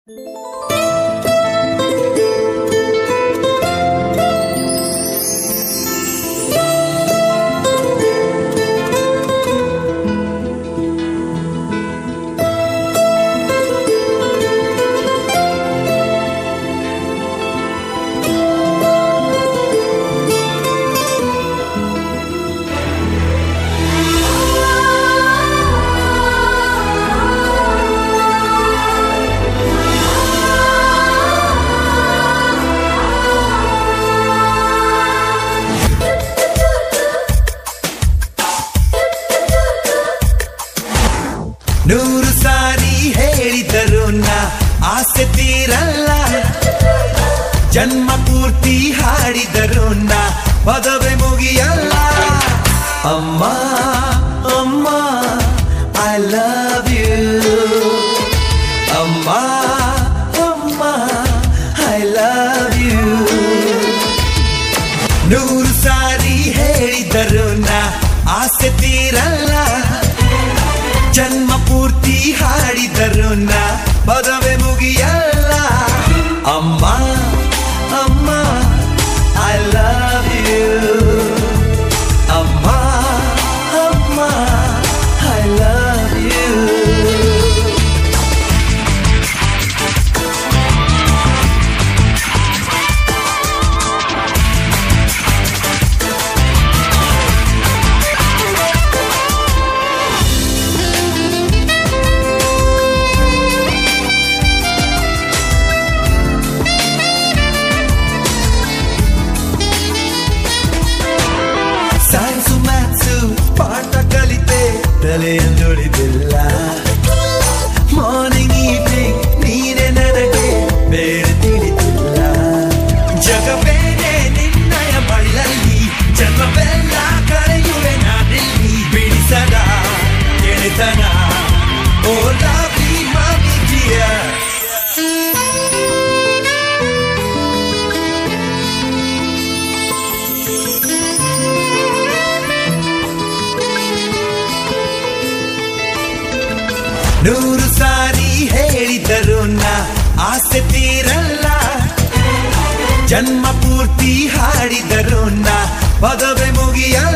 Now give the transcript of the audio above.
ನೂರು ಸಾರಿ ಹೇಳಿದರು ನಾ ಆಸೆ ತೀರಲ್ಲ ಜನ್ಮ ಪೂರ್ತಿ ಹಾಡಿದರು ನಾ ಪದವೇ ಮುಗಿಯಲ್ಲ ಅಮ್ಮ ಅಮ್ಮ ಐ ಲವ್ ಯು ಅಮ್ಮ ಅಮ್ಮ ಐ ಲವ್ ಯು ನೂರು ಸಾರಿ ಹೇಳಿದರು ನಾ ಆಸೆ ತೀರಲ್ಲ ಜನ್ಮ ಪೂರ್ತಿ ಹಾಡಿದರು ನಾ ಪದವೇ ಮುಗಿಯಲ್ಲ ಅಮ್ಮ ಅಮ್ಮ ಐ ಲವ್ ಯು ಅಮ್ಮ ಅಮ್ಮ I love you science maths ಪಾಠ ಕಲಿತೆ ತಲೆಯನ್ನುಳಿದಿಲ್ಲ ಮಾರ್ನಿಂಗ್ ಈವ್ನಿಂಗ್ ನೀನೆ ನನಗೆ ಬೇರೆ ತಿಳಿದಿಲ್ಲ ಜಗವೇನೆ ನಿನ್ನಯ ಬಳ್ಳಲ್ಲಿ ಜನ್ಮವೆಲ್ಲ ಕಳೆಯುವೆ ನಾನಿಲ್ಲಿ ಬಿಡಿಸದ ಗೆಳೆತನ ಓ ಲವ್ಲಿ ಮಮ್ಮಿ ಡಿಯರ್ ನೂರು ಸಾರಿ ಹೇಳಿದರು ನಾ ಆಸೆ ತೀರಲ್ಲ ಜನ್ಮ ಪೂರ್ತಿ ಹಾಡಿದರು ನಾ ಪದವೇ ಮುಗಿಯಲ್ಲ